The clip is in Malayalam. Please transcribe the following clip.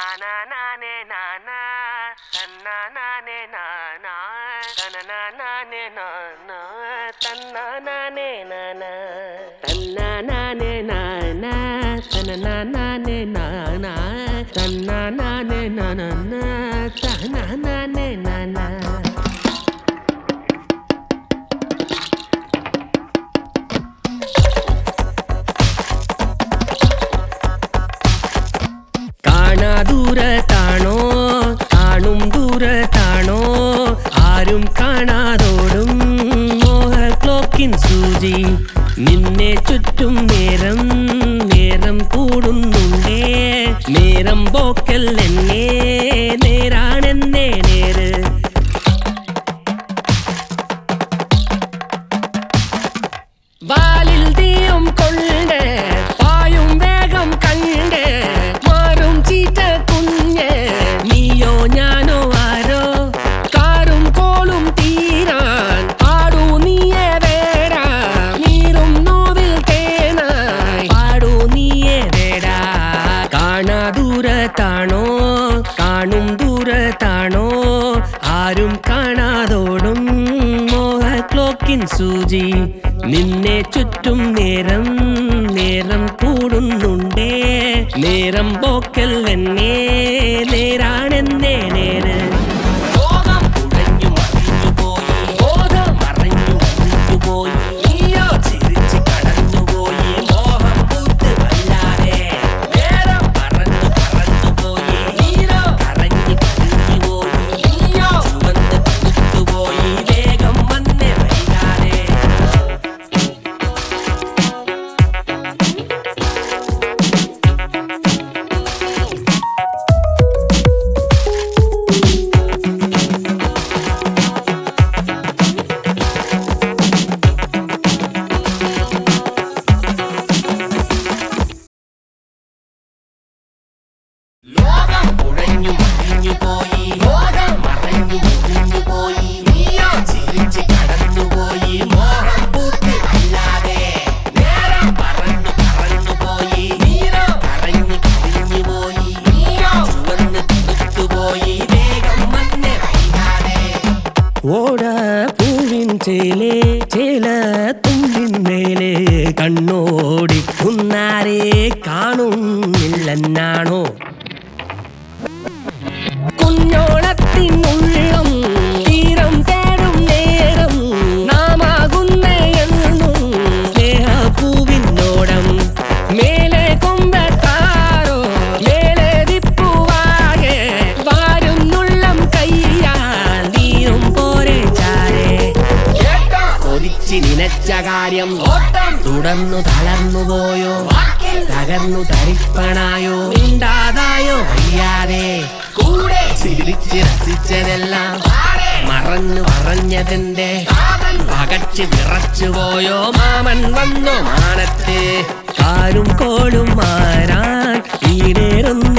തനനാനേ നാനാ തന്നനാനേ നാനാ തനനാനേ നാനാ തന്നനാനേ നാനാ തന്നനാനേ നാനാ തനനാനേ നാനാ തന്നനാനേ നാനാ തനനാനേ നാനാ കാണാ ദൂരത്താണോ കാണും ദൂരത്താണോ ആരും കാണാതോടും മോഹ ക്ലോക്കിൻ സൂചി നിന്നെ ചുറ്റും നേരം നേരം കൂടുന്നുണ്ടേ നേരം പോക്കൽ എന്നെ നേരാണെന്നേ നേര് വാലിൽ തീയും കൊണ്ട് പായും വേഗം കണ്ട് മാറും ചീറ്റ കുഞ്ഞ് നീയോ ഞാനോ ആരോ കാറും കോളും തീരാൻ പാടൂ നീയെ വേടാ നീറും നോവിൽ തേനായി പാടൂ നീയെ വേടാ കാണാ ദൂരത്താണോ കാണും ദൂരത്താണോ ആരും കാണാതോടും മോഹ ക്ലോക്കിൻ സൂചി നിന്നെ ചുറ്റും നേരം നേരം കൂടുന്നുണ്ടേ നേരം പോക്കൽ എന്നെ നേരാണെന്നേ നേര് ലോകം ഉടഞ്ഞു മറിഞ്ഞു പോയി ബോധം മറഞ്ഞു മറിഞ്ഞു പോയി നീയോ ചിരിച്ച് കടന്നുപോയി മോഹം പൂത്ത് വല്ലാതെ നേരം പറന്നു പറന്നു പോയി നീരോ കറങ്ങി കരഞ്ഞു പോയി നീയോ ചുവന്ന് കുത്തുപോയി വേഗം വന്നേ വൈകാതെ ലോകം ഉഴഞ്ഞു മറിഞ്ഞു പോയി ലോകം മറഞ്ഞു മുറിഞ്ഞു പോയി നീയോ ചിരിച്ച് കടന്നുപോയി മോഹം പൂത്ത് അല്ലാതെ നേരം പറന്നു പറന്നു പോയി നീരോ കറങ്ങി കരിഞ്ഞു പോയി നീയോ ചുവന്ന് തുത്തുപോയി വേഗം വന്ന് വൈകാതെ ഓട പൂവിൻ ചേലേ ചേല തുമ്പിൻ മേലെ കണ്ണോടിക്കുന്നാരെ കാണുന്നില്ലെന്നാണോ കുഞ്ഞോളത്തിനുള്ളം തീരം തേടും നേരം നാമാകുന്ന എന്നും സ്നേഹപ്പൂവിനോടം മേലെ കൊമ്പത്താരോ മേലെ ദിപ്പുവാകെ വാരുന്നുള്ളം കയ്യാൽ നീയും പോരെ ചാരേ കൊതിച്ച് നിനച്ച കാര്യം ഓട്ടം തുടർന്നു തളർന്നു പോയോ തകർന്നു തരിപ്പണായോ ഉണ്ടാതായോ അറിയാതെ കൂടെ ചിരിച്ച് രസിച്ചതെല്ലാം മറന്നു പറഞ്ഞതിന്റെ പകച്ച് വിറച്ചു പോയോ മാമൻ വന്നു മാനത്തെ കാരും കോളും മാറാൻ ഈടേറുന്ന